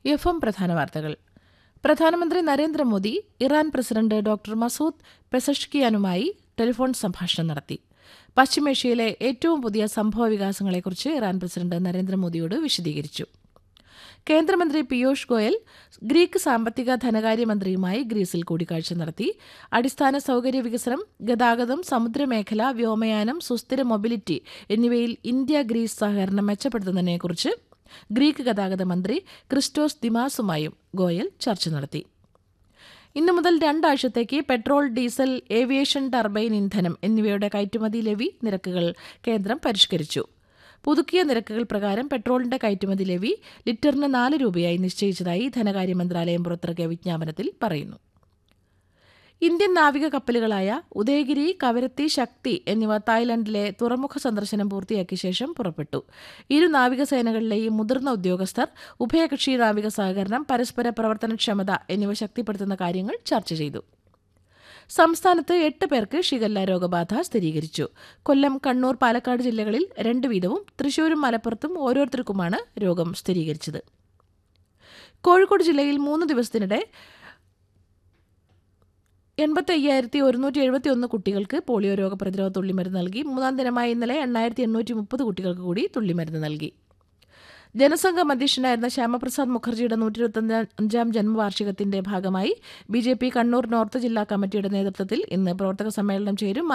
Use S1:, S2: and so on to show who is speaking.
S1: F M പ്രധാന വാർത്തകൾ പ്രധാനമന്ത്രി Narendra Modi Iran president doctor Masoud പെസഷ്കിയാനുമായി ടെലിഫോൺ സംഭാഷണം നടത്തി പശ്ചിമേഷ്യയിലെ ഏറ്റവും പുതിയ സംഭവ വികാസങ്ങളെക്കുറിച്ച് ഇറാൻ പ്രസിഡന്റ് നരേന്ദ്രമോദിയോട് വിശദീകരിച്ചു കേന്ദ്രമന്ത്രി പീയൂഷ് ഗോയൽ ഗ്രീക്ക് സാമ്പത്തിക ധനകാര്യമന്ത്രിയുമായി ഗ്രീസിൽ കൂടിക്കാഴ്ച നടത്തി അടിസ്ഥാന സൌകര്യ വികസനം ഗതാഗതം സമുദ്രമേഖല വ്യോമയാനം സുസ്ഥിര മൊബിലിറ്റി എന്നിവയിൽ ഇന്ത്യ ഗ്രീസ് സഹകരണം മെച്ചപ്പെടുത്തുന്നതിനെക്കുറിച്ച് ഗ്രീക്ക് ഗതാഗത മന്ത്രി ക്രിസ്റ്റോസ് ദിമാസുമായും ഗോയൽ ചർച്ച നടത്തി ഇന്നു മുതൽ രണ്ടാഴ്ചത്തേക്ക് പെട്രോൾ ഡീസൽ ഏവിയേഷൻ ടർബൈൻ ഇന്ധനം എന്നിവയുടെ കയറ്റുമതി ലെവി നിരക്കുകൾ കേന്ദ്രം പരിഷ്കരിച്ചു പുതുക്കിയ നിരക്കുകൾ പ്രകാരം പെട്രോളിന്റെ കയറ്റുമതി ലെവി ലിറ്ററിന് നാല് രൂപയായി നിശ്ചയിച്ചതായി ധനകാര്യ മന്ത്രാലയം പുറത്തിറക്കിയ വിജ്ഞാപനത്തിൽ പറയുന്നു ഇന്ത്യൻ നാവിക കപ്പലുകളായ ഉദയഗിരി കവരത്തി ശക്തി എന്നിവ തായ്ലൻഡിലെ തുറമുഖ സന്ദർശനം പൂർത്തിയാക്കിയ ശേഷം പുറപ്പെട്ടു ഇരു നാവികസേനകളിലെയും മുതിർന്ന ഉദ്യോഗസ്ഥർ ഉഭയകക്ഷി നാവിക സഹകരണം പരസ്പര പ്രവർത്തനക്ഷമത എന്നിവ ശക്തിപ്പെടുത്തുന്ന കാര്യങ്ങൾ ചർച്ച ചെയ്തു സംസ്ഥാനത്ത് എട്ട് പേർക്ക് ഷിഗല്ല രോഗബാധ സ്ഥിരീകരിച്ചു കൊല്ലം കണ്ണൂർ പാലക്കാട് ജില്ലകളിൽ രണ്ട് വീതവും തൃശൂരും മലപ്പുറത്തും ഓരോരുത്തർക്കുമാണ് രോഗം സ്ഥിരീകരിച്ചത് കോഴിക്കോട് ജില്ലയിൽ മൂന്ന് ദിവസത്തിനിടെ എൺപത്തി അയ്യായിരത്തി ഒരുന്നൂറ്റി എഴുപത്തി ഒന്ന് കുട്ടികൾക്ക് പോളിയോ രോഗപ്രതിരോധ തുള്ളിമരുന്ന് നൽകി മൂന്നാം ദിനമായ ഇന്നലെ എണ്ണായിരത്തി എണ്ണൂറ്റി മുപ്പത് കുട്ടികൾക്ക് കൂടി തുള്ളിമരുന്ന് നൽകി ജനസംഘം അധ്യക്ഷനായിരുന്ന ശ്യാമപ്രസാദ് മുഖർജിയുടെ നൂറ്റി ഇരുപത്തി അഞ്ചാം ജന്മവാർഷികത്തിന്റെ ഭാഗമായി B J P Kannur north ജില്ലാ കമ്മിറ്റിയുടെ നേതൃത്വത്തിൽ ഇന്ന് പ്രവർത്തക സമ്മേളനം ചേരും